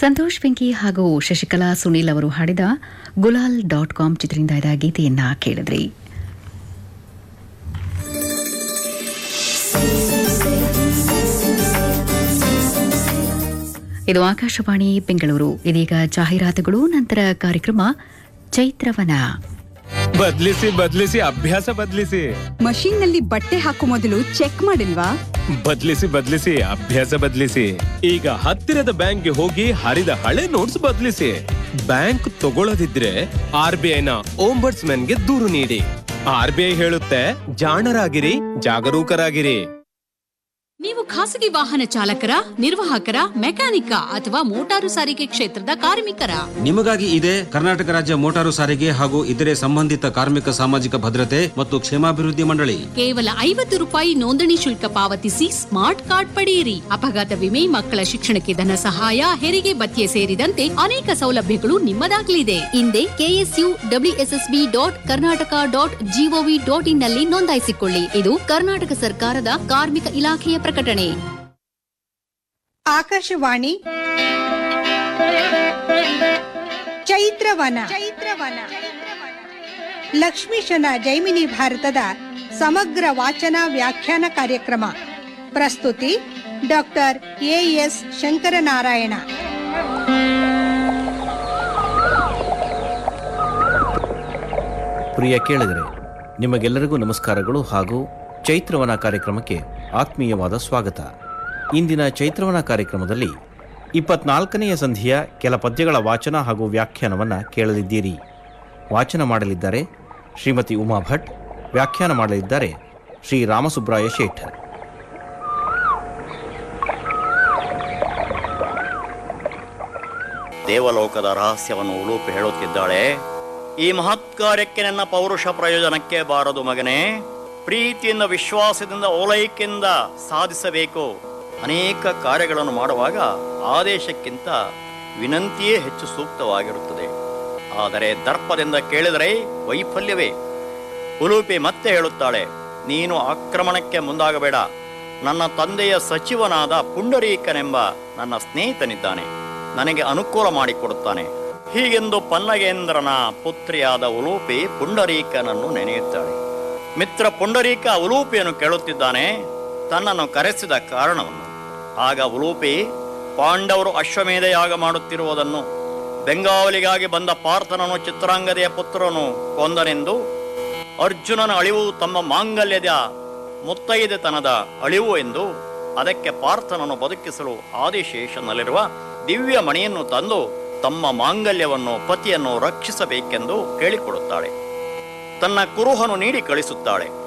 ಸಂತೋಷ್ ವೆಂಕಿ ಹಾಗೂ ಶಶಿಕಲಾ ಸುನೀಲ್ ಅವರು ಹಾಡಿದ ಗುಲಾಲ್ ಡಾಟ್ ಕಾಮ್ ಚಿತ್ರದಿಂದ ಇದ ಗೀತೆಯನ್ನ ಕೇಳಿದ್ರಿ ಇದು ಆಕಾಶವಾಣಿ ಬೆಂಗಳೂರು ಇದೀಗ ಜಾಹೀರಾತುಗಳು ನಂತರ ಕಾರ್ಯಕ್ರಮ ಚೈತ್ರವನ ಬದ್ಲಿಸಿ ಬದ್ಲಿಸಿ ಅಭ್ಯಾಸ ಬದ್ಲಿಸಿ ಮಷೀನ್ ನಲ್ಲಿ ಬಟ್ಟೆ ಹಾಕೋ ಮೊದಲು ಚೆಕ್ ಮಾಡಿಲ್ವಾ ಬದ್ಲಿಸಿ ಬದ್ಲಿಸಿ ಅಭ್ಯಾಸ ಬದ್ಲಿಸಿ ಈಗ ಹತ್ತಿರದ ಬ್ಯಾಂಕ್ಗೆ ಹೋಗಿ ಹರಿದ ಹಳೆ ನೋಟ್ಸ್ ಬದ್ಲಿಸಿ ಬ್ಯಾಂಕ್ ತಗೊಳ್ಳದಿದ್ರೆ ಆರ್ ಬಿ ಐನ ಗೆ ದೂರು ನೀಡಿ ಆರ್ ಬಿ ಐ ಹೇಳುತ್ತೆ ಜಾಣರಾಗಿರಿ ಜಾಗರೂಕರಾಗಿರಿ ನೀವು ಖಾಸಗಿ ವಾಹನ ಚಾಲಕರ ನಿರ್ವಾಹಕರ ಮೆಕ್ಯಾನಿಕ ಅಥವಾ ಮೋಟಾರು ಸಾರಿಗೆ ಕ್ಷೇತ್ರದ ಕಾರ್ಮಿಕರ ನಿಮಗಾಗಿ ಇದೆ ಕರ್ನಾಟಕ ರಾಜ್ಯ ಮೋಟಾರು ಸಾರಿಗೆ ಹಾಗೂ ಇತರೆ ಸಂಬಂಧಿತ ಕಾರ್ಮಿಕ ಸಾಮಾಜಿಕ ಭದ್ರತೆ ಮತ್ತು ಕ್ಷೇಮಾಭಿವೃದ್ಧಿ ಮಂಡಳಿ ಕೇವಲ ಐವತ್ತು ರೂಪಾಯಿ ನೋಂದಣಿ ಶುಲ್ಕ ಪಾವತಿಸಿ ಸ್ಮಾರ್ಟ್ ಕಾರ್ಡ್ ಪಡೆಯಿರಿ ಅಪಘಾತ ವಿಮೆ ಮಕ್ಕಳ ಶಿಕ್ಷಣಕ್ಕೆ ಧನ ಸಹಾಯ ಹೆರಿಗೆ ಭತ್ಯೆ ಸೇರಿದಂತೆ ಅನೇಕ ಸೌಲಭ್ಯಗಳು ನಿಮ್ಮದಾಗಲಿದೆ ಹಿಂದೆ KSU WSSB dot Karnataka dot GOV dot in ನಲ್ಲಿ ನೋಂದಾಯಿಸಿಕೊಳ್ಳಿ ಇದು ಕರ್ನಾಟಕ ಸರ್ಕಾರದ ಕಾರ್ಮಿಕ ಇಲಾಖೆಯ ಪ್ರಕಟಣೆ ಆಕಾಶವಾಣಿ ಚೈತ್ರವನ ಚೈತ್ರವನ ಲಕ್ಷ್ಮೀಶನ ಜೈಮಿನಿ ಭಾರತದ ಸಮಗ್ರ ವಾಚನ ವ್ಯಾಖ್ಯಾನ ಕಾರ್ಯಕ್ರಮ ಪ್ರಸ್ತುತಿ ಡಾಕ್ಟರ್ ಎ ಎಸ್ ಶಂಕರನಾರಾಯಣ ಪ್ರಿಯ ಕೇಳಿದರೆ ನಿಮಗೆಲ್ಲರಿಗೂ ನಮಸ್ಕಾರಗಳು ಹಾಗೂ ಚೈತ್ರವನ ಕಾರ್ಯಕ್ರಮಕ್ಕೆ ಆತ್ಮೀಯವಾದ ಸ್ವಾಗತ ಇಂದಿನ ಚೈತ್ರವನ ಕಾರ್ಯಕ್ರಮದಲ್ಲಿ ಇಪ್ಪತ್ನಾಲ್ಕನೆಯ ಸಂಧಿಯ ಕೆಲ ಪದ್ಯಗಳ ವಾಚನ ಹಾಗೂ ವ್ಯಾಖ್ಯಾನವನ್ನು ಕೇಳಲಿದ್ದೀರಿ ವಾಚನ ಮಾಡಲಿದ್ದಾರೆ ಶ್ರೀಮತಿ ಉಮಾ ಭಟ್ ವ್ಯಾಖ್ಯಾನ ಮಾಡಲಿದ್ದಾರೆ ಶ್ರೀ ರಾಮಸುಬ್ರಾಯ ಶೇಠ್ ದೇವಲೋಕದ ರಹಸ್ಯವನ್ನು ಉಲೂಪಿ ಹೇಳುತ್ತಿದ್ದಾಳೆ ಈ ಮಹತ್ ಕಾರ್ಯಕ್ಕೆ ನನ್ನ ಪೌರುಷ ಪ್ರಯೋಜನಕ್ಕೆ ಬಾರದು ಮಗನೇ ಪ್ರೀತಿಯಿಂದ ವಿಶ್ವಾಸದಿಂದ ಓಲೈಕೆಯಿಂದ ಸಾಧಿಸಬೇಕು ಅನೇಕ ಕಾರ್ಯಗಳನ್ನು ಮಾಡುವಾಗ ಆದೇಶಕ್ಕಿಂತ ವಿನಂತಿಯೇ ಹೆಚ್ಚು ಸೂಕ್ತವಾಗಿರುತ್ತದೆ ಆದರೆ ದರ್ಪದಿಂದ ಕೇಳಿದರೆ ವೈಫಲ್ಯವೇ ಉಲೂಪಿ ಮತ್ತೆ ಹೇಳುತ್ತಾಳೆ ನೀನು ಆಕ್ರಮಣಕ್ಕೆ ಮುಂದಾಗಬೇಡ ನನ್ನ ತಂದೆಯ ಸಚಿವನಾದ ಪುಂಡರೀಕನೆಂಬ ನನ್ನ ಸ್ನೇಹಿತನಿದ್ದಾನೆ ನನಗೆ ಅನುಕೂಲ ಮಾಡಿಕೊಡುತ್ತಾನೆ ಹೀಗೆಂದು ಪನ್ನಗೇಂದ್ರನ ಪುತ್ರಿಯಾದ ಉಲೂಪಿ ಪುಂಡರೀಕನನ್ನು ನೆನೆಯುತ್ತಾಳೆ ಮಿತ್ರ ಪುಂಡರೀಕ ಉಲೂಪಿಯನ್ನು ಕೇಳುತ್ತಿದ್ದಾನೆ ತನ್ನನ್ನು ಕರೆಸಿದ ಕಾರಣವನ್ನು ಆಗ ಉಲೂಪಿ ಪಾಂಡವರು ಅಶ್ವಮೇಧ ಯಾಗ ಮಾಡುತ್ತಿರುವುದನ್ನು ಬೆಂಗಾವಲಿಗಾಗಿ ಬಂದ ಪಾರ್ಥನನು ಚಿತ್ರಾಂಗದೆಯ ಪುತ್ರನು ಕೊಂದನೆಂದು ಅರ್ಜುನನ ಅಳಿವು ತಮ್ಮ ಮಾಂಗಲ್ಯದ ಮುತ್ತೈದೆತನದ ಅಳಿವು ಎಂದು ಅದಕ್ಕೆ ಪಾರ್ಥನನ್ನು ಬದುಕಿಸಲು ಆದಿಶೇಷನಲ್ಲಿರುವ ದಿವ್ಯ ಮಣಿಯನ್ನು ತಂದು ತಮ್ಮ ಮಾಂಗಲ್ಯವನ್ನು ಪತಿಯನ್ನು ರಕ್ಷಿಸಬೇಕೆಂದು ಕೇಳಿಕೊಡುತ್ತಾಳೆ ತನ್ನ ಕುರುಹನು ನೀಡಿ ಕಳಿಸುತ್ತಾಳೆ